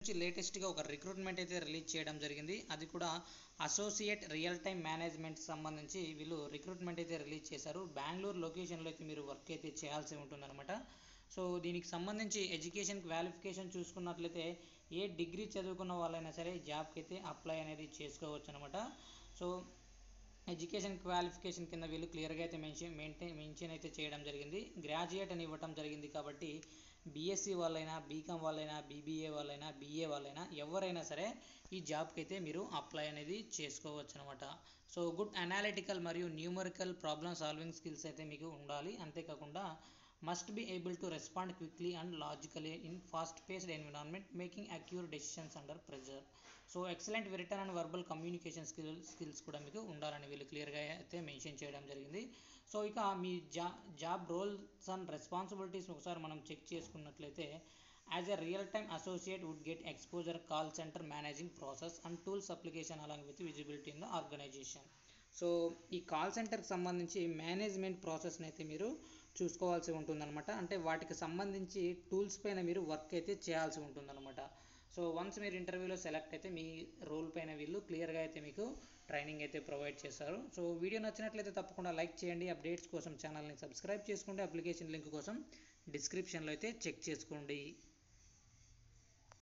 నుంచి లేటెస్ట్గా ఒక రిక్రూట్మెంట్ అయితే రిలీజ్ చేయడం జరిగింది అది కూడా అసోసియేట్ రియల్ టైమ్ మేనేజ్మెంట్ సంబంధించి వీళ్ళు రిక్రూట్మెంట్ అయితే రిలీజ్ చేశారు బెంగళూరు లొకేషన్లో అయితే మీరు వర్క్ అయితే చేయాల్సి ఉంటుందన్నమాట సో దీనికి సంబంధించి ఎడ్యుకేషన్ క్వాలిఫికేషన్ చూసుకున్నట్లయితే ఏ డిగ్రీ చదువుకున్న వాళ్ళైనా సరే జాబ్కి అయితే అప్లై అనేది చేసుకోవచ్చు అనమాట సో ఎడ్యుకేషన్ క్వాలిఫికేషన్ కింద వీళ్ళు క్లియర్గా అయితే మెన్షన్ మెయింటైన్ మెన్షన్ అయితే చేయడం జరిగింది గ్రాడ్యుయేట్ అని ఇవ్వటం జరిగింది కాబట్టి బీఎస్సీ వాళ్ళైనా బీకామ్ వాళ్ళైనా బీబీఏ వాళ్ళైనా బీఏ వాళ్ళైనా ఎవరైనా సరే ఈ జాబ్కి అయితే మీరు అప్లై అనేది చేసుకోవచ్చు అనమాట సో గుడ్ అనాలిటికల్ మరియు న్యూమరికల్ ప్రాబ్లమ్ సాల్వింగ్ స్కిల్స్ అయితే మీకు ఉండాలి అంతేకాకుండా must be able to respond quickly and logically in fast paced environment making accurate decisions under pressure so excellent written and verbal communication skill skills కూడా మీకు ఉండాలని వీళ్ళు క్లియర్గా అయితే మెన్షన్ చేయడం జరిగింది సో ఇక మీ జా జాబ్ రోల్స్ అండ్ రెస్పాన్సిబిలిటీస్ ఒకసారి మనం చెక్ చేసుకున్నట్లయితే as a real time associate would get exposure call centre managing process and tools application along with visibility in the organization so ఈ కాల్ సెంటర్కి సంబంధించి మేనేజ్మెంట్ ప్రాసెస్ని అయితే మీరు చూసుకోవాల్సి ఉంటుందన్నమాట అంటే వాటికి సంబంధించి టూల్స్ పైన మీరు వర్క్ అయితే చేయాల్సి ఉంటుందన్నమాట సో వన్స్ మీరు ఇంటర్వ్యూలో సెలెక్ట్ అయితే మీ రోల్ పైన వీళ్ళు క్లియర్గా అయితే మీకు ట్రైనింగ్ అయితే ప్రొవైడ్ చేస్తారు సో వీడియో నచ్చినట్లయితే తప్పకుండా లైక్ చేయండి అప్డేట్స్ కోసం ఛానల్ని సబ్స్క్రైబ్ చేసుకోండి అప్లికేషన్ లింక్ కోసం డిస్క్రిప్షన్లో అయితే చెక్ చేసుకోండి